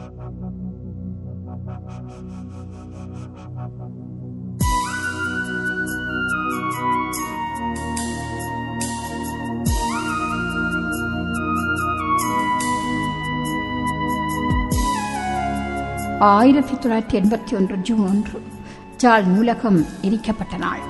ஆயிரத்தி தொள்ளாயிரத்தி எண்பத்தி ஒன்று ஜூன் ஒன்று ஜாழ் நூலகம் எரிக்கப்பட்ட நாள்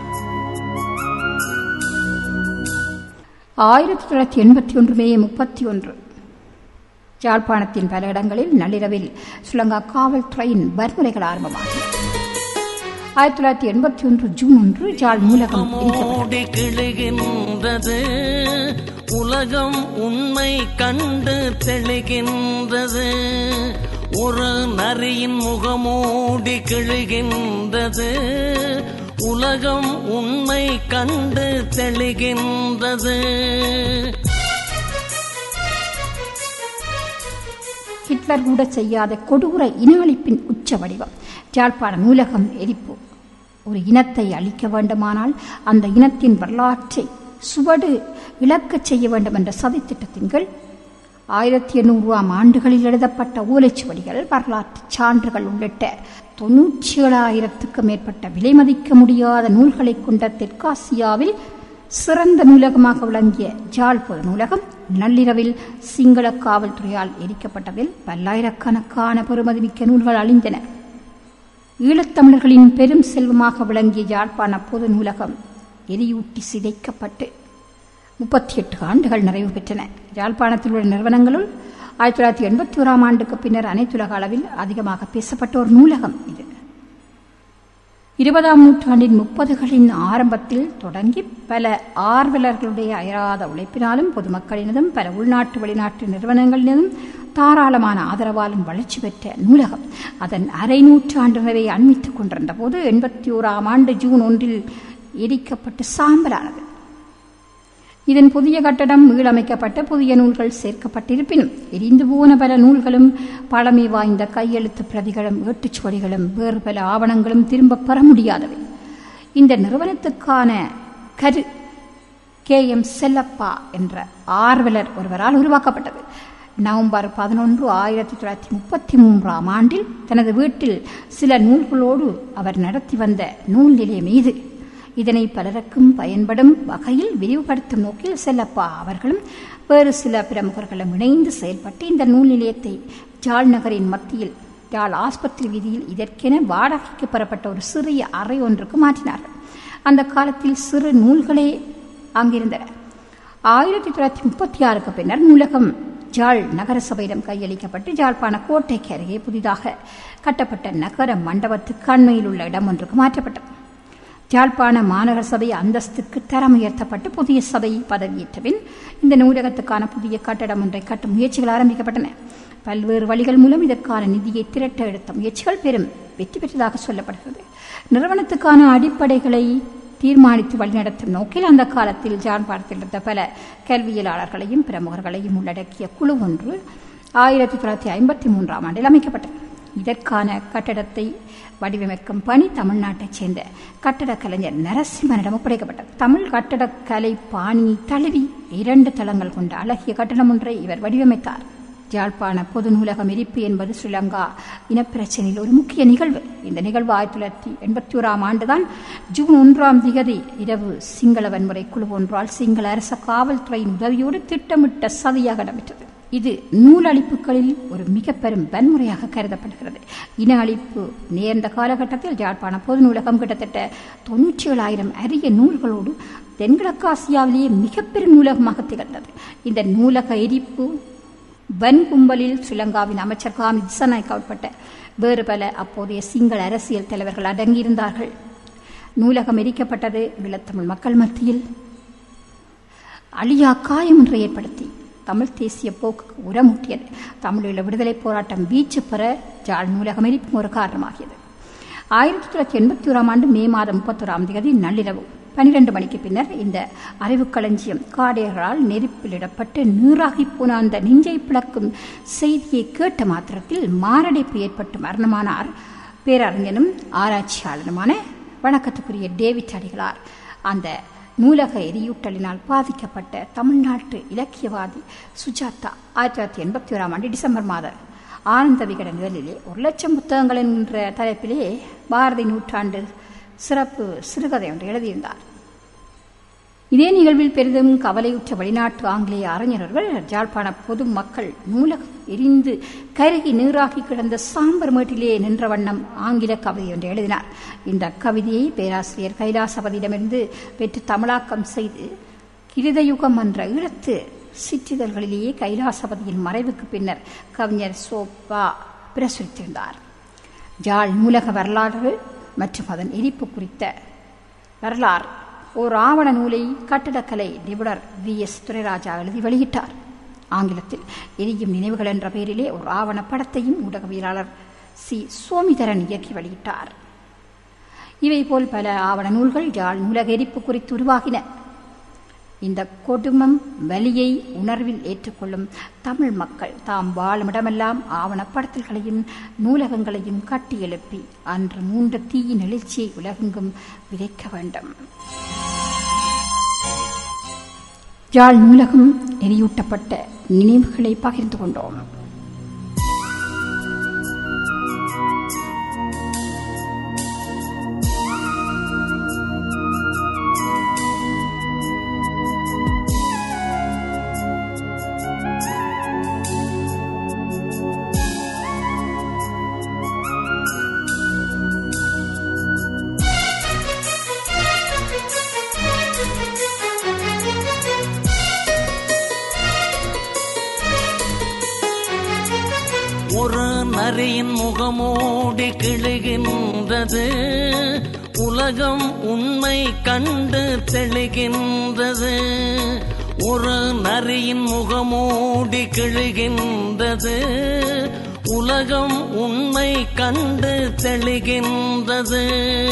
ஆயிரத்தி தொள்ளாயிரத்தி எண்பத்தி ஒன்று மே முப்பத்தி ஒன்று யாழ்ப்பாணத்தின் பல இடங்களில் நள்ளிரவில் சுலங்கா காவல்துறையின் வன்முறைகள் ஆரம்பமாகின ஆயிரத்தி தொள்ளாயிரத்தி எண்பத்தி ஒன்று ஜூன் ஒன்று ஜாழ் நூலகம் எரிக்கப்பட்டது மூடி கிழுகின்றது உலகம் உண்மை கண்டு தெளிகின்றது ஒரு நரியின் முகமூடி கிழுகின்றது உலகம் உண்மை கண்டு தெளிகின்றது ஹிட்லர் கூட செய்யாத கொடூர இன அழிப்பின் உச்ச வடிவம் யாழ்ப்பாண நூலகம் எரிப்பு ஒரு இனத்தை அழிக்க வேண்டுமானால் அந்த இனத்தின் வரலாற்றை சுவடு இழக்கச் செய்ய வேண்டும் என்ற சதித்திட்டத்தின் கீழ் ஆயிரத்தி எண்ணூறாம் ஆண்டுகளில் எழுதப்பட்ட ஓலைச்சுவடிகள் வரலாற்று சான்றுகள் உள்ளிட்ட தொன்னூற்றி ஏழாயிரத்துக்கும் மேற்பட்ட விலைமதிக்க முடியாத நூல்களை கொண்ட தெற்காசியாவில் சிறந்த நூலகமாக விளங்கிய ஜாழ் பொது நூலகம் நள்ளிரவில் சிங்கள காவல்துறையால் எரிக்கப்பட்டதில் பல்லாயிரக்கணக்கான பெறுமதிமிக்க நூல்கள் அழிந்தன ஈழத்தமிழர்களின் பெரும் செல்வமாக விளங்கிய யாழ்ப்பாண பொது நூலகம் எரியூட்டி சிதைக்கப்பட்டு முப்பத்தி எட்டு ஆண்டுகள் நிறைவு பெற்றன யாழ்ப்பாணத்தில் உள்ள நிறுவனங்களுள் ஆயிரத்தி தொள்ளாயிரத்தி எண்பத்தி ஓராம் ஆண்டுக்கு பின்னர் அனைத்துலக அளவில் அதிகமாக பேசப்பட்ட ஒரு நூலகம் இது இருபதாம் நூற்றாண்டின் முப்பதுகளின் ஆரம்பத்தில் தொடங்கி பல ஆர்வலர்களுடைய அயராத உழைப்பினாலும் பொதுமக்களினதும் பல உள்நாட்டு வெளிநாட்டு நிறுவனங்களினதும் தாராளமான ஆதரவாலும் வளர்ச்சி பெற்ற நூலகம் அதன் அரை நூற்றாண்டினரை அண்மித்துக் கொண்டிருந்த போது எண்பத்தி ஓராம் ஆண்டு ஜூன் ஒன்றில் எரிக்கப்பட்டு சாம்பலானது இதன் புதிய கட்டடம் மீளமைக்கப்பட்ட புதிய நூல்கள் சேர்க்கப்பட்டிருப்பினும் எரிந்து போன பல நூல்களும் பழமை வாய்ந்த கையெழுத்து பிரதிகளும் ஏட்டுச்சுவடிகளும் வேறு பல ஆவணங்களும் திரும்ப பெற முடியாதவை இந்த நிறுவனத்துக்கான கரு கே எம் செல்லப்பா என்ற ஆர்வலர் ஒருவரால் உருவாக்கப்பட்டது நவம்பர் பதினொன்று ஆயிரத்தி தொள்ளாயிரத்தி முப்பத்தி மூன்றாம் ஆண்டில் தனது வீட்டில் சில நூல்களோடு அவர் நடத்தி வந்த நூல் நிலையம் இது இதனை பலருக்கும் பயன்படும் வகையில் விரிவுபடுத்தும் நோக்கில் செல்லப்பா அவர்களும் வேறு சில பிரமுகர்களும் இணைந்து செயல்பட்டு இந்த நூல் நிலையத்தை ஜாழ் நகரின் மத்தியில் ஜாழ் ஆஸ்பத்திரி வீதியில் இதற்கென வாடகைக்கு பெறப்பட்ட ஒரு சிறிய அறை ஒன்றுக்கு மாற்றினார்கள் அந்த காலத்தில் சிறு நூல்களே அங்கிருந்தன ஆயிரத்தி தொள்ளாயிரத்தி முப்பத்தி ஆறுக்கு பின்னர் நூலகம் ஜாழ் நகரசபையிடம் கையளிக்கப்பட்டு ஜாழ்ப்பாண கோட்டைக்கு அருகே புதிதாக கட்டப்பட்ட நகர மண்டபத்துக்கு அண்மையில் உள்ள இடம் ஒன்றுக்கு மாற்றப்பட்டது யாழ்ப்பாண மாநகர சபை அந்தஸ்துக்கு தரம் உயர்த்தப்பட்டு புதிய சபை பதவியேற்ற பின் இந்த நூலகத்துக்கான புதிய கட்டடம் ஒன்றை கட்டும் முயற்சிகள் ஆரம்பிக்கப்பட்டன பல்வேறு வழிகள் மூலம் இதற்கான நிதியை திரட்ட எடுத்த முயற்சிகள் பெரும் வெற்றி பெற்றதாக சொல்லப்படுகிறது நிறுவனத்துக்கான அடிப்படைகளை தீர்மானித்து வழிநடத்தும் நோக்கில் அந்த காலத்தில் ஜான்பாடத்தில் இருந்த பல கல்வியலாளர்களையும் பிரமுகர்களையும் உள்ளடக்கிய குழு ஒன்று ஆயிரத்தி தொள்ளாயிரத்தி ஐம்பத்தி மூன்றாம் ஆண்டில் அமைக்கப்பட்டது இதற்கான கட்டடத்தை வடிவமைக்கும் பணி தமிழ்நாட்டைச் சேர்ந்த கட்டடக் கலைஞர் நரசிம்மனிடம் ஒப்படைக்கப்பட்டது தமிழ் கட்டடக்கலை பாணியை தழுவி இரண்டு தளங்கள் கொண்ட அழகிய கட்டடம் ஒன்றை இவர் வடிவமைத்தார் யாழ்ப்பாண பொது நூலகம் எரிப்பு என்பது ஸ்ரீலங்கா இனப்பிரச்சனையில் ஒரு முக்கிய நிகழ்வு இந்த நிகழ்வு ஆயிரத்தி தொள்ளாயிரத்தி எண்பத்தி ஓராம் ஆண்டுதான் ஜூன் ஒன்றாம் திகதி இரவு சிங்கள வன்முறை குழு ஒன்றால் சிங்கள அரச காவல்துறையின் உதவியோடு திட்டமிட்ட சதியாக இடம்பெற்றது இது நூலழிப்புகளில் ஒரு மிக பெரும் வன்முறையாக கருதப்படுகிறது இன அழிப்பு நேர்ந்த காலகட்டத்தில் யாழ்ப்பாண பொது நூலகம் கிட்டத்தட்ட தொன்னூற்றி ஏழாயிரம் அரிய நூல்களோடு தென்கிழக்காசியாவிலேயே மிக பெரும் நூலகமாக திகழ்ந்தது இந்த நூலக எரிப்பு வன் கும்பலில் ஸ்ரீலங்காவின் அமைச்சர் காமி திசநாயக்கா உட்பட்ட வேறு பல அப்போதைய சிங்கள அரசியல் தலைவர்கள் அடங்கியிருந்தார்கள் நூலகம் எரிக்கப்பட்டது ஈழத்தமிழ் மக்கள் மத்தியில் அழியா காயம் ஒன்றை ஏற்படுத்தி தமிழ் தேசிய போக்கு உரமூட்டியது தமிழீழ விடுதலை போராட்டம் வீச்சு பெற ஜாழ் நூலகம் எரிப்பும் ஒரு காரணமாகியது ஆயிரத்தி தொள்ளாயிரத்தி எண்பத்தி ஓராம் ஆண்டு மே மாதம் முப்பத்தோராம் தேதி நள்ளிரவு பனிரெண்டு மணிக்கு பின்னர் இந்த அறிவுக்களஞ்சியம் காடையர்களால் நெருப்பிலிடப்பட்டு நீராகி போன அந்த நெஞ்சை பிளக்கும் செய்தியை கேட்ட மாத்திரத்தில் மாரடைப்பு ஏற்பட்டு மரணமானார் பேரறிஞனும் ஆராய்ச்சியாளருமான வணக்கத்துக்குரிய டேவிட் அடிகளார் அந்த நூலக எரியூட்டலினால் பாதிக்கப்பட்ட தமிழ்நாட்டு இலக்கியவாதி சுஜாதா ஆயிரத்தி தொள்ளாயிரத்தி எண்பத்தி ஓராம் ஆண்டு டிசம்பர் மாத ஆனந்த விகடன் இதழிலே ஒரு லட்சம் புத்தகங்கள் என்ற தலைப்பிலே பாரதி நூற்றாண்டு சிறப்பு சிறுகதை ஒன்று எழுதியிருந்தார் இதே நிகழ்வில் பெரிதும் கவலையுற்ற வெளிநாட்டு ஆங்கிலேய அறிஞர்கள் ஜாழ்ப்பாண பொது மக்கள் நூலகம் எரிந்து கருகி நீராகி கிடந்த சாம்பர் மேட்டிலே நின்ற வண்ணம் ஆங்கில கவிதை ஒன்று எழுதினார் இந்த கவிதையை பேராசிரியர் கைலாசபதியிடமிருந்து பெற்று தமிழாக்கம் செய்து கிருதயுகம் என்ற ஈழத்து சிற்றிதழ்களிலேயே கைலாசபதியின் மறைவுக்கு பின்னர் கவிஞர் சோப்பா பிரசுரித்திருந்தார் ஜாழ் நூலக வரலாறு மற்றும் அதன் எரிப்பு குறித்த வரலாறு ஓர் ஆவண நூலை கட்டிடக்கலை நிபுணர் வி எஸ் துரைராஜா எழுதி வெளியிட்டார் ஆங்கிலத்தில் எரியும் நினைவுகள் என்ற பெயரிலே ஒரு ஆவண படத்தையும் ஊடகவியலாளர் சி சோமிதரன் இயக்கி வெளியிட்டார் இவை போல் பல ஆவண நூல்கள் யாழ் நூலக எரிப்பு குறித்து உருவாகின இந்த கொடுமம் வலியை உணர்வில் ஏற்றுக்கொள்ளும் தமிழ் மக்கள் தாம் வாழும் இடமெல்லாம் ஆவணப்படுத்தல்களையும் நூலகங்களையும் கட்டி எழுப்பி அன்று மூன்று தீயின் எழுச்சியை உலகெங்கும் விதைக்க வேண்டும் யாழ் நூலகம் எரியூட்டப்பட்ட நினைவுகளை பகிர்ந்து கொண்டோம் ஒரு நரியின் முகமூடி கிழுகின்றது உலகம் உண்மை கண்டு தெளிகின்றது ஒரு நரியின் முகமூடி கிழுகின்றது உலகம் உண்மை கண்டு தெளிகின்றது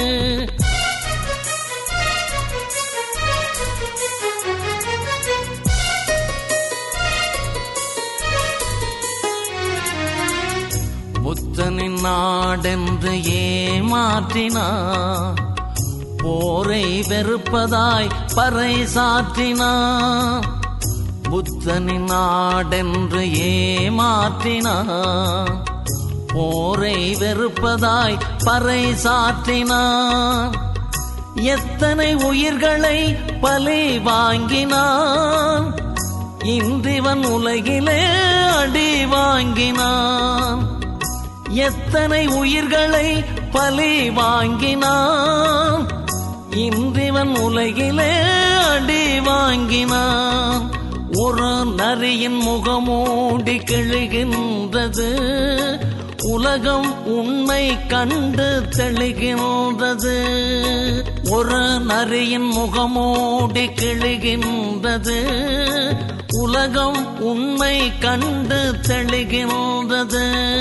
புத்தனின் நாடென்று ஏமாற்றினார் போரை வெறுப்பதாய் பறை சாற்றினார் புத்தனின் நாடென்று ஏமாற்றினார் போரை வெறுப்பதாய் பறை சாற்றினார் எத்தனை உயிர்களை பலி வாங்கினான் இன்றிவன் உலகிலே அடி வாங்கினான் எத்தனை உயிர்களை பலி வாங்கினான் இன்றிவன் உலகிலே அடி வாங்கினான் ஒரு நரியின் முகமூடி கிழுகின்றது உலகம் உண்மை கண்டு தெளிகின்றது ஒரு நரியின் முகமூடி கிழுகின்றது உலகம் உண்மை கண்டு தெளிகின்றது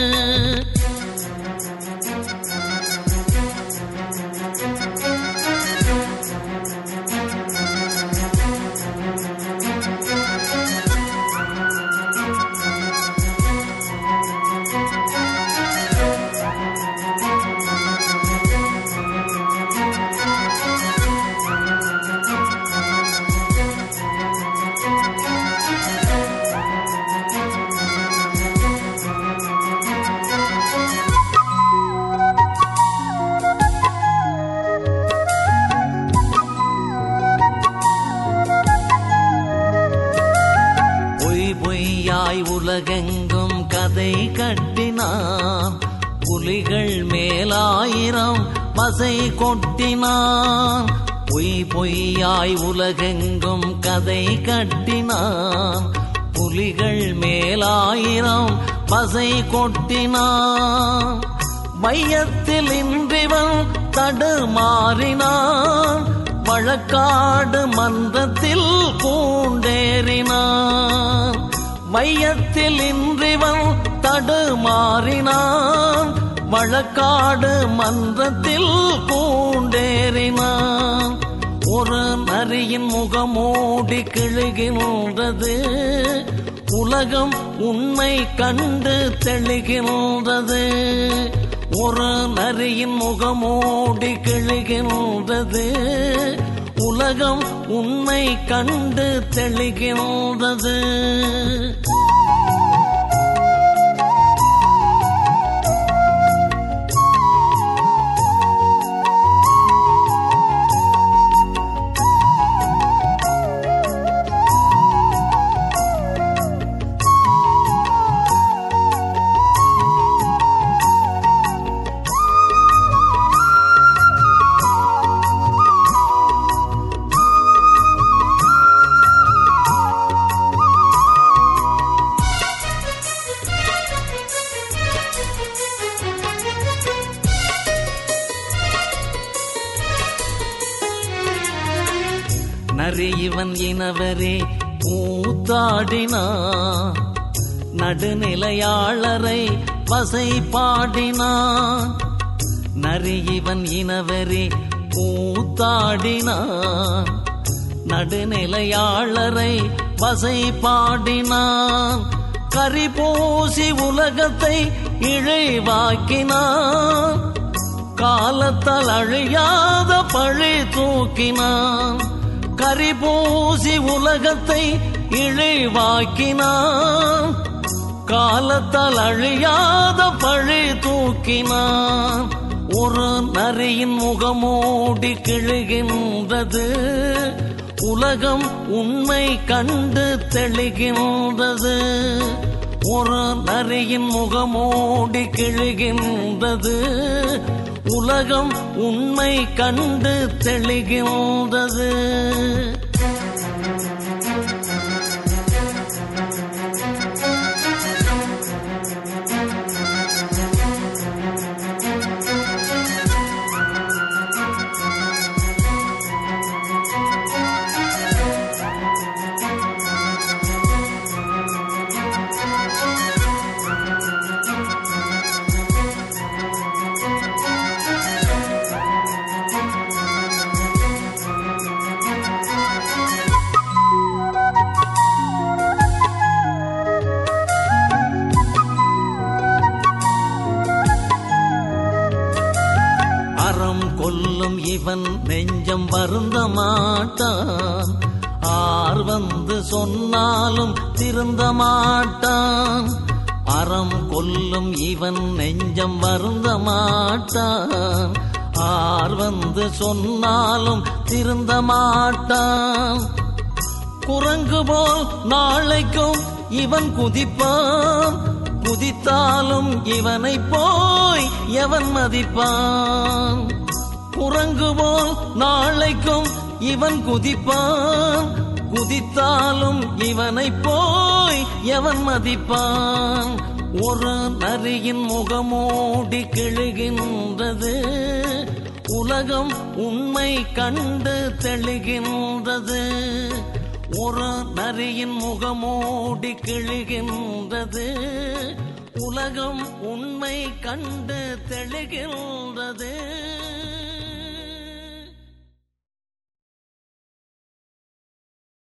பொய் பொய்யாய் உலகெங்கும் கதை கட்டினான் புலிகள் மேலாயிரம் பசை கொட்டினான் பொய் பொய்யாய் உலகெங்கும் கதை கட்டினான் புலிகள் மேலாயிரம் பசை கொட்டினான் மையத்தில் இன்றிவன் தடுமாறினான் வழக்காடு மன்றத்தில் பூண்டேறினான் மையத்தில் இன்றிவன் தடுமாறினான் வழக்காடு மன்றத்தில் பூண்டேறினான் ஒரு நரியின் முகமூடி கிழுகின்றது உலகம் உண்மை கண்டு தெளிகின்றது ஒரு நரியின் முகமூடி கிழுகின்றது உலகம் உண்மை கண்டு தெளிகின்றது நரி இவன் இனவரே கூத்தாடினான் நடுநிலையாளரை வசை பாடினான் நரி இவன் இனவரே கூத்தாடினான் நடுநிலையாளரை வசை பாடினான் கரிபூசி உலகத்தை இழைவாக்கினான் காலத்தால் அழியாத பழி தூக்கினான் கரிபூசி உலகத்தை இழிவாக்கினான் காலத்தால் அழியாத பழி தூக்கினான் ஒரு நரியின் முகமூடி கிழுகின்றது உலகம் உண்மை கண்டு தெளிகின்றது ஒரு நரியின் முகமூடி கிழுகின்றது உலகம் உண்மை கண்டு தெளிகின்றது அறம் கொல்லும் இவன் நெஞ்சம் வருந்த மாட்டான் ஆர் வந்து சொன்னாலும் திருந்த மாட்டான் அறம் கொல்லும் இவன் நெஞ்சம் வருந்த மாட்டான் ஆர் வந்து சொன்னாலும் திருந்த மாட்டான் குரங்கு போல் நாளைக்கும் இவன் குதிப்பான் குதித்தாலும் இவனை போய் எவன் மதிப்பான் குரங்கு போல் நாளைக்கும் இவன் குதிப்பான் குதித்தாலும் இவனை போய் எவன் மதிப்பான் ஒரு நரியின் முகமூடி கிழுகின்றது உலகம் உண்மை கண்டு தெளிகின்றது ஒரு நரியின் முகமூடி கிழுகின்றது உலகம் உண்மை கண்டு தெளிகின்றது